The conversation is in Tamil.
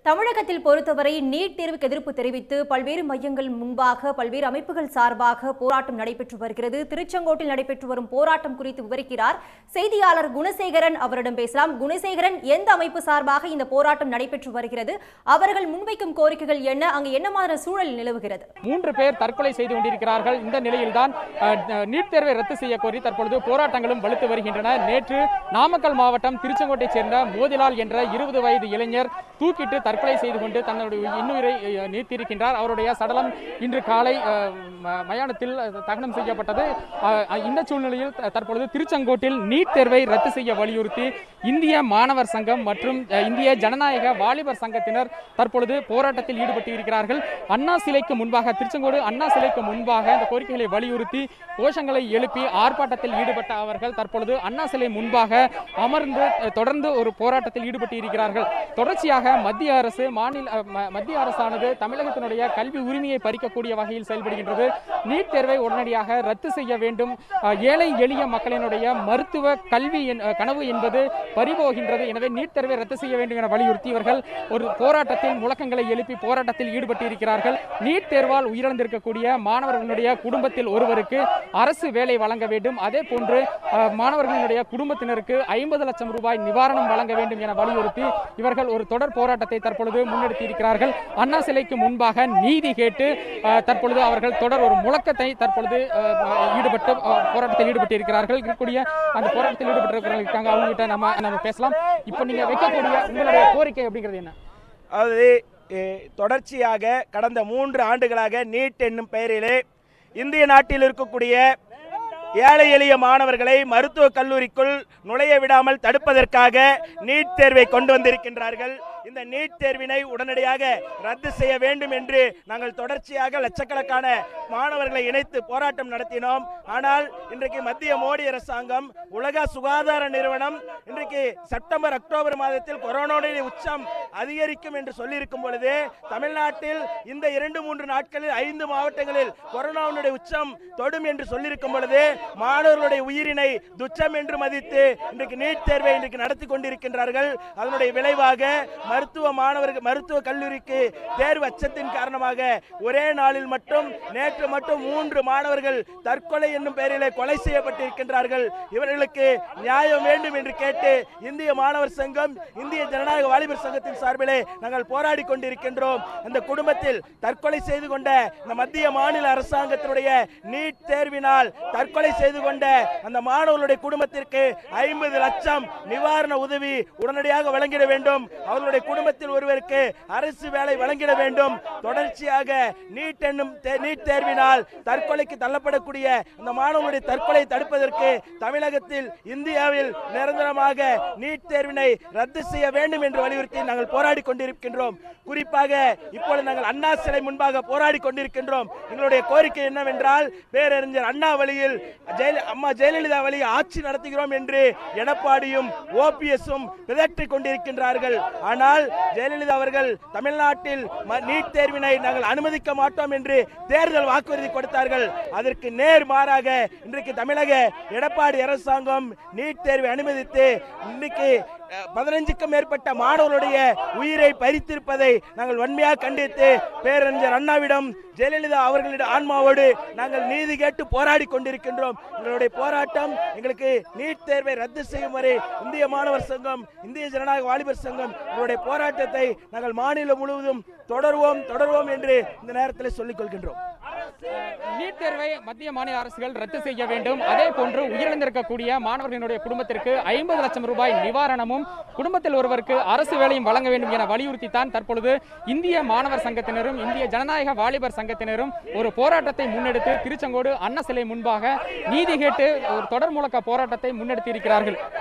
தமிழகத்தில் பொறுத்தவரை நீட் தேர்வுக்கு எதிர்ப்பு தெரிவித்து பல்வேறு மையங்கள் முன்பாக பல்வேறு அமைப்புகள் சார்பாக போராட்டம் நடைபெற்று வருகிறது திருச்செங்கோட்டில் நடைபெற்று வரும் போராட்டம் குறித்து விவரிக்கிறார் செய்தியாளர் குணசேகரன் அவரிடம் பேசலாம் குணசேகரன் எந்த அமைப்பு சார்பாக இந்த போராட்டம் நடைபெற்று வருகிறது அவர்கள் முன்வைக்கும் கோரிக்கைகள் என்ன அங்கு என்ன மாதிரி சூழல் நிலவுகிறது மூன்று பேர் தற்கொலை செய்து கொண்டிருக்கிறார்கள் இந்த நிலையில்தான் அஹ், நீட் தேர்வை ரத்து செய்ய கோரி தற்பொழுது போராட்டங்களும் வலுத்து வருகின்றன நேற்று நாமக்கல் மாவட்டம் திருச்செங்கோட்டைச் சேர்ந்த மோதிலால் என்ற இருபது வயது இளைஞர் தூக்கிட்டு தற்கொலை செய்து கொண்டு தன்னுடைய இன்னுயிரை அஹ், நீத்திருக்கின்றார் அவருடைய சடலம் இன்று காலை அஹ், ம- மயானத்தில் அஹ், தகனம் செய்யப்பட்டது அஹ், இந்த சூழ்நிலையில் த- தற்பொழுது திருச்செங்கோட்டில் நீட் தேர்வை ரத்து செய்ய வலியுறுத்தி இந்திய மாணவர் சங்கம் மற்றும் அஹ், இந்திய ஜனநாயக வாலிபர் சங்கத்தினர் தற்பொழுது போராட்டத்தில் ஈடுபட்டு இருக்கிறார்கள் அண்ணா சிலைக்கு முன்பாக திருச்செங்கோடு அண்ணா சிலைக்கு முன்பாக இந்த கோரிக்கைகளை வலியுறுத்தி கோஷங்களை எழுப்பி ஆர்ப்பாட்டத்தில் ஈடுபட்ட அவர்கள் தற்பொழுது அண்ணா சிலை முன்பாக அமர்ந்து அஹ், தொடர்ந்து ஒரு போராட்டத்தில் ஈடுபட்டு இருக்கிறார்கள் தொடர்ச்சியாக மத்திய அரசு மாநில அஹ், ம- மத்திய அரசானது தமிழகத்தினுடைய கல்வி உரிமையை பறிக்கக்கூடிய வகையில் செயல்படுகின்றது நீட் தேர்வை உடனடியாக ரத்து செய்ய வேண்டும் அஹ், ஏழை எளிய மக்களினுடைய மருத்துவ கல்வி என்- அஹ், கனவு என்பது பறிபோகின்றது எனவே நீட் தேர்வை ரத்து செய்ய வேண்டும் என வலியுறுத்தி இவர்கள் ஒரு போராட்டத்தில் முழக்கங்களை எழுப்பி போராட்டத்தில் ஈடுபட்டு இருக்கிறார்கள் நீட் தேர்வால் உயிரிழந்திருக்கக்கூடிய மாணவர்களுடைய குடும்பத்தில் ஒருவருக்கு அரசு வேலை வழங்க வேண்டும் அதே போன்று அஹ், மாணவர்களுடைய குடும்பத்தினருக்கு ஐம்பது லட்சம் ரூபாய் நிவாரணம் வழங்க வேண்டும் என வலியுறுத்தி இவர்கள் ஒரு தொடர் போராட்டத்தை தற்பொழுது முன்னெடுத்தி இருக்கிறார்கள் அண்ணா சிலைக்கு முன்பாக நீதி கேட்டு அஹ், தற்பொழுது அவர்கள் தொடர் ஒரு முழக்கத்தை தற்பொழுது அஹ், ஈடுபட்டு அஹ், போராட்டத்தில் ஈடுபட்டு இருக்கிறார்கள் இருக்கக்கூடிய அந்த போராட்டத்தில் ஈடுபட்டிருக்கிறவங்க இருக்காங்க அவங்க கிட்ட நம்ம நம்ம பேசலாம் இப்போ நீங்க வைக்கக்கூடிய உங்களுடைய கோரிக்கை அப்படிங்கிறது என்ன அதாவது எ, தொடர்ச்சியாக கடந்த மூன்று ஆண்டுகளாக நீட் என்னும் பெயரிலே இந்திய நாட்டில் இருக்கக்கூடிய ஏழை எளிய மாணவர்களை மருத்துவக் கல்லூரிக்குள் நுழைய விடாமல் தடுப்பதற்காக நீட் தேர்வை கொண்டு வந்திருக்கின்றார்கள் இந்த நீட் தேர்வினை உடனடியாக ரத்து செய்ய வேண்டும் என்று நாங்கள் தொடர்ச்சியாக லட்சக்கணக்கான மாணவர்களை இணைத்து போராட்டம் நடத்தினோம் ஆனால் இன்றைக்கு மத்திய மோடி அரசாங்கம் உலக சுகாதார நிறுவனம் இன்றைக்கு செப்டம்பர் அக்டோபர் மாதத்தில் கொரோனாவுடைய உச்சம் அதிகரிக்கும் என்று சொல்லியிருக்கும் பொழுது தமிழ்நாட்டில் இந்த இரண்டு மூன்று நாட்களில் ஐந்து மாவட்டங்களில் கொரோனாவுடைய உச்சம் தொடும் என்று சொல்லியிருக்கும் பொழுது மாணவர்களுடைய உயிரினை துச்சம் என்று மதித்து இன்றைக்கு நீட் தேர்வை இன்றைக்கு நடத்தி கொண்டிருக்கின்றார்கள் அதனுடைய விளைவாக மருத்துவ மாணவர்கள் மருத்துவ கல்லூரிக்கு தேர்வு அச்சத்தின் காரணமாக ஒரே நாளில் மட்டும் நேற்று மட்டும் மூன்று மாணவர்கள் தற்கொலை என்னும் பெயரிலே கொலை செய்யப்பட்டிருக்கின்றார்கள் இவர்களுக்கு நியாயம் வேண்டும் என்று கேட்டு இந்திய மாணவர் சங்கம் இந்திய ஜனநாயக வாலிபர் சங்கத்தின் சார்பிலே நாங்கள் போராடி கொண்டிருக்கின்றோம் அந்த குடும்பத்தில் தற்கொலை செய்து கொண்ட இந்த மத்திய மாநில அரசாங்கத்தினுடைய நீட் தேர்வினால் தற்கொலை செய்து கொண்ட அந்த மாணவர்களுடைய குடும்பத்திற்கு ஐம்பது லட்சம் நிவாரண உதவி உடனடியாக வழங்கிட வேண்டும் அவர்களுடைய குடும்பத்தில் ஒருவருக்கு அரசு வேலை வழங்கிட வேண்டும் தொடர்ச்சியாக நீட் என்னும் தே- நீட் தேர்வினால் தற்கொலைக்கு தள்ளப்படக்கூடிய அந்த மாணவர்களுடைய தற்கொலை தடுப்பதற்கு தமிழகத்தில் இந்தியாவில் நிரந்தரமாக நீட் தேர்வினை ரத்து செய்ய வேண்டும் என்று வலியுறுத்தி நாங்கள் போராடி கொண்டிருக்கின்றோம் குறிப்பாக இப்பொழுது நாங்கள் அண்ணா சிலை முன்பாக போராடி கொண்டிருக்கின்றோம் எங்களுடைய கோரிக்கை என்னவென்றால் பேரறிஞர் அண்ணா வழியில் ஜெயல- அம்மா ஜெயலலிதா வழியில் ஆட்சி நடத்துகிறோம் என்று எடப்பாடியும் ஓபிஎஸும் பிதற்றிக் கொண்டிருக்கின்றார்கள் ஆனால் ஜெயலலிதா அவர்கள் தமிழ்நாட்டில் ம- நீட் தேர்வினை நாங்கள் அனுமதிக்க மாட்டோம் என்று தேர்தல் வாக்குறுதி கொடுத்தார்கள் அதற்கு நேர் மாறாக இன்றைக்கு தமிழக எடப்பாடி அரசாங்கம் நீட் தேர்வை அனுமதித்து இன்னைக்கு அஹ், பதினஞ்சுக்கும் மேற்பட்ட மாணவர்களுடைய உயிரை பறித்திருப்பதை நாங்கள் வன்மையாக கண்டித்து பேரறிஞர் அண்ணாவிடம் ஜெயலலிதா அவர்களிடம் ஆன்மாவோடு நாங்கள் நீதி கேட்டு போராடி கொண்டிருக்கின்றோம் எங்களுடைய போராட்டம் எங்களுக்கு நீட் தேர்வை ரத்து செய்யும் வரை இந்திய மாணவர் சங்கம் இந்திய ஜனநாயக வாலிபர் சங்கம் எங்களுடைய போராட்டத்தை நாங்கள் மாநிலம் முழுவதும் தொடர்வோம் தொடர்வோம் என்று இந்த நேரத்தில் சொல்லிக் கொள்கின்றோம் நீட் தேர்வை மத்திய மாநில அரசுகள் ரத்து செய்ய வேண்டும் அதே போன்று உயிரிழந்திருக்கக்கூடிய மாணவர்களுடைய குடும்பத்திற்கு ஐம்பது லட்சம் ரூபாய் நிவாரணமும் குடும்பத்தில் ஒருவருக்கு அரசு வேலையும் வழங்க வேண்டும் என வலியுறுத்தித்தான் தற்பொழுது இந்திய மாணவர் சங்கத்தினரும் இந்திய ஜனநாயக வாலிபர் சங்கத்தினரும் ஒரு போராட்டத்தை முன்னெடுத்து திருச்செங்கோடு அண்ணா சிலை முன்பாக நீதி கேட்டு ஒரு தொடர் முழக்க போராட்டத்தை முன்னெடுத்தி இருக்கிறார்கள்